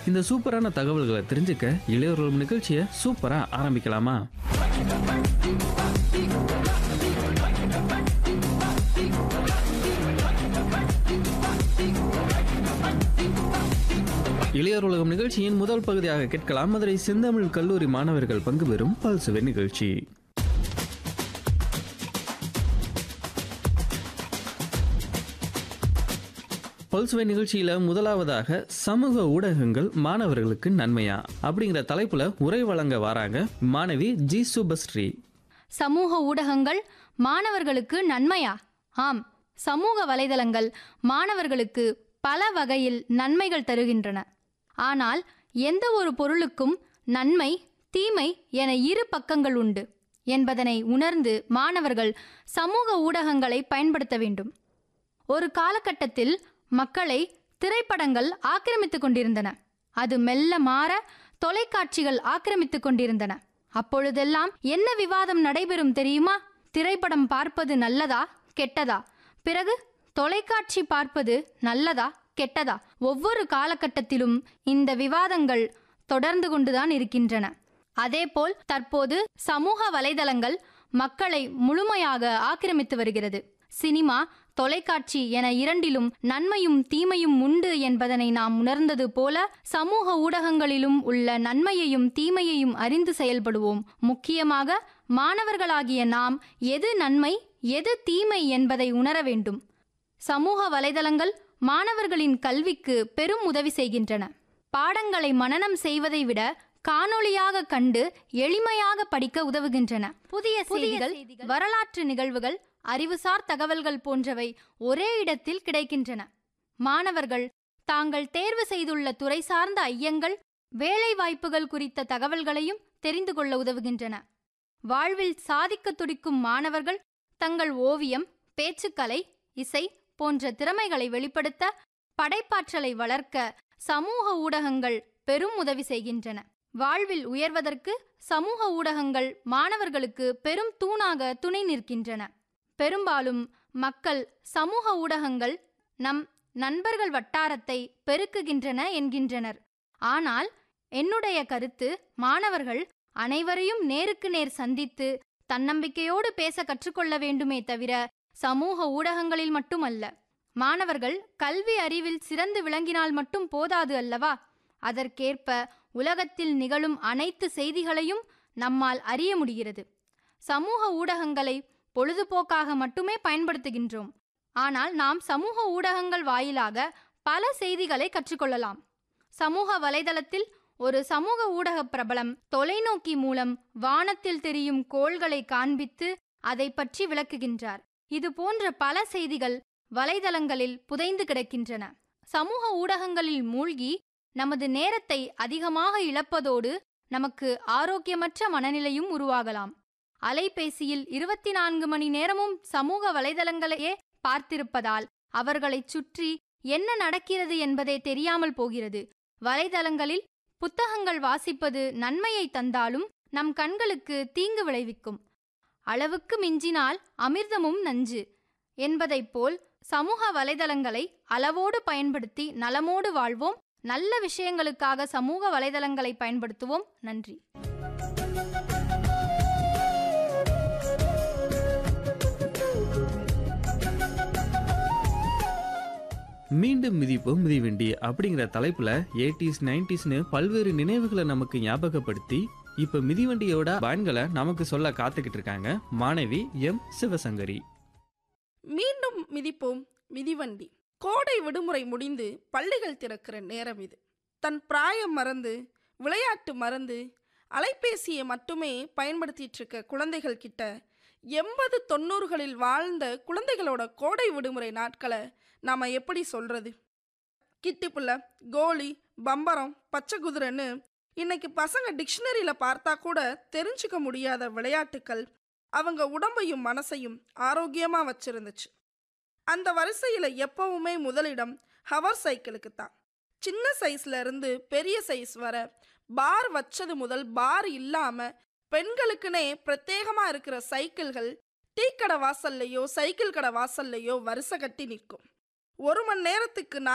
இந்த சூப்பரான தகவல்களை தெரிஞ்சுக்க இளையோர்கள் நிகழ்ச்சியை சூப்பரா ஆரம்பிக்கலாமா இளையோர் உலகம் நிகழ்ச்சியின் முதல் பகுதியாக கேட்கலாம் மதுரை செந்தமிழ் கல்லூரி மாணவர்கள் பங்கு பெறும் பல்சுவை நிகழ்ச்சி பல்சுவை நிகழ்ச்சியில முதலாவதாக சமூக ஊடகங்கள் மாணவர்களுக்கு நன்மையா அப்படிங்கிற தலைப்புல உரை வழங்க வராங்க மாணவி ஜி சுபஸ்ரீ சமூக ஊடகங்கள் மாணவர்களுக்கு நன்மையா ஆம் சமூக வலைதளங்கள் மாணவர்களுக்கு பல வகையில் நன்மைகள் தருகின்றன ஆனால் எந்த ஒரு பொருளுக்கும் நன்மை தீமை என இரு பக்கங்கள் உண்டு என்பதனை உணர்ந்து மாணவர்கள் சமூக ஊடகங்களை பயன்படுத்த வேண்டும் ஒரு காலகட்டத்தில் மக்களை திரைப்படங்கள் ஆக்கிரமித்துக் கொண்டிருந்தன அது மெல்ல மாற தொலைக்காட்சிகள் ஆக்கிரமித்துக் கொண்டிருந்தன அப்பொழுதெல்லாம் என்ன விவாதம் நடைபெறும் தெரியுமா திரைப்படம் பார்ப்பது நல்லதா கெட்டதா பிறகு தொலைக்காட்சி பார்ப்பது நல்லதா கெட்டதா ஒவ்வொரு காலகட்டத்திலும் இந்த விவாதங்கள் தொடர்ந்து கொண்டுதான் இருக்கின்றன அதேபோல் தற்போது சமூக வலைதளங்கள் மக்களை முழுமையாக ஆக்கிரமித்து வருகிறது சினிமா தொலைக்காட்சி என இரண்டிலும் நன்மையும் தீமையும் உண்டு என்பதனை நாம் உணர்ந்தது போல சமூக ஊடகங்களிலும் உள்ள நன்மையையும் தீமையையும் அறிந்து செயல்படுவோம் முக்கியமாக மாணவர்களாகிய நாம் எது நன்மை எது தீமை என்பதை உணர வேண்டும் சமூக வலைதளங்கள் மாணவர்களின் கல்விக்கு பெரும் உதவி செய்கின்றன பாடங்களை மனனம் செய்வதை விட காணொளியாக கண்டு எளிமையாக படிக்க உதவுகின்றன புதிய செய்திகள் வரலாற்று நிகழ்வுகள் அறிவுசார் தகவல்கள் போன்றவை ஒரே இடத்தில் கிடைக்கின்றன மாணவர்கள் தாங்கள் தேர்வு செய்துள்ள துறை சார்ந்த ஐயங்கள் வேலை வாய்ப்புகள் குறித்த தகவல்களையும் தெரிந்து கொள்ள உதவுகின்றன வாழ்வில் சாதிக்க துடிக்கும் மாணவர்கள் தங்கள் ஓவியம் பேச்சுக்கலை இசை போன்ற திறமைகளை வெளிப்படுத்த படைப்பாற்றலை வளர்க்க சமூக ஊடகங்கள் பெரும் உதவி செய்கின்றன வாழ்வில் உயர்வதற்கு சமூக ஊடகங்கள் மாணவர்களுக்கு பெரும் தூணாக துணை நிற்கின்றன பெரும்பாலும் மக்கள் சமூக ஊடகங்கள் நம் நண்பர்கள் வட்டாரத்தை பெருக்குகின்றன என்கின்றனர் ஆனால் என்னுடைய கருத்து மாணவர்கள் அனைவரையும் நேருக்கு நேர் சந்தித்து தன்னம்பிக்கையோடு பேச கற்றுக்கொள்ள வேண்டுமே தவிர சமூக ஊடகங்களில் மட்டுமல்ல மாணவர்கள் கல்வி அறிவில் சிறந்து விளங்கினால் மட்டும் போதாது அல்லவா அதற்கேற்ப உலகத்தில் நிகழும் அனைத்து செய்திகளையும் நம்மால் அறிய முடிகிறது சமூக ஊடகங்களை பொழுதுபோக்காக மட்டுமே பயன்படுத்துகின்றோம் ஆனால் நாம் சமூக ஊடகங்கள் வாயிலாக பல செய்திகளை கற்றுக்கொள்ளலாம் சமூக வலைதளத்தில் ஒரு சமூக ஊடக பிரபலம் தொலைநோக்கி மூலம் வானத்தில் தெரியும் கோள்களை காண்பித்து அதை பற்றி விளக்குகின்றார் இது போன்ற பல செய்திகள் வலைதளங்களில் புதைந்து கிடக்கின்றன சமூக ஊடகங்களில் மூழ்கி நமது நேரத்தை அதிகமாக இழப்பதோடு நமக்கு ஆரோக்கியமற்ற மனநிலையும் உருவாகலாம் அலைபேசியில் இருபத்தி நான்கு மணி நேரமும் சமூக வலைதளங்களையே பார்த்திருப்பதால் அவர்களைச் சுற்றி என்ன நடக்கிறது என்பதே தெரியாமல் போகிறது வலைதளங்களில் புத்தகங்கள் வாசிப்பது நன்மையை தந்தாலும் நம் கண்களுக்கு தீங்கு விளைவிக்கும் அளவுக்கு மிஞ்சினால் அமிர்தமும் நஞ்சு என்பதைப் போல் சமூக வலைதளங்களை அளவோடு பயன்படுத்தி நலமோடு வாழ்வோம் நல்ல விஷயங்களுக்காக சமூக வலைதளங்களை பயன்படுத்துவோம் நன்றி மீண்டும் மிதிப்போம் மிதிவண்டி அப்படிங்கிற தலைப்புல எயிட்டிஸ் நைன்டிஸ்னு பல்வேறு நினைவுகளை நமக்கு ஞாபகப்படுத்தி இப்ப மிதிவண்டியோட பயன்களை நமக்கு சொல்ல காத்துக்கிட்டு இருக்காங்க மாணவி எம் சிவசங்கரி மீண்டும் மிதிப்போம் மிதிவண்டி கோடை விடுமுறை முடிந்து பள்ளிகள் திறக்கிற நேரம் இது தன் பிராயம் மறந்து விளையாட்டு மறந்து அலைபேசியை மட்டுமே பயன்படுத்திட்டு இருக்க குழந்தைகள் கிட்ட எண்பது தொண்ணூறுகளில் வாழ்ந்த குழந்தைகளோட கோடை விடுமுறை நாட்களை நாம் எப்படி சொல்றது கிட்டிப்புள்ள கோலி பம்பரம் பச்சை குதிரைன்னு இன்னைக்கு பசங்க டிக்ஷனரியில் பார்த்தா கூட தெரிஞ்சுக்க முடியாத விளையாட்டுக்கள் அவங்க உடம்பையும் மனசையும் ஆரோக்கியமாக வச்சிருந்துச்சு அந்த வரிசையில் எப்பவுமே முதலிடம் ஹவர் சைக்கிளுக்கு தான் சின்ன சைஸ்ல இருந்து பெரிய சைஸ் வர பார் வச்சது முதல் பார் இல்லாம பெண்களுக்குனே பிரத்யேகமா இருக்கிற சைக்கிள்கள் டீ கடை வாசல்லையோ சைக்கிள் கடை வாசல்லையோ வரிசை கட்டி நிற்கும் ஒரு மணி நேரத்துக்கு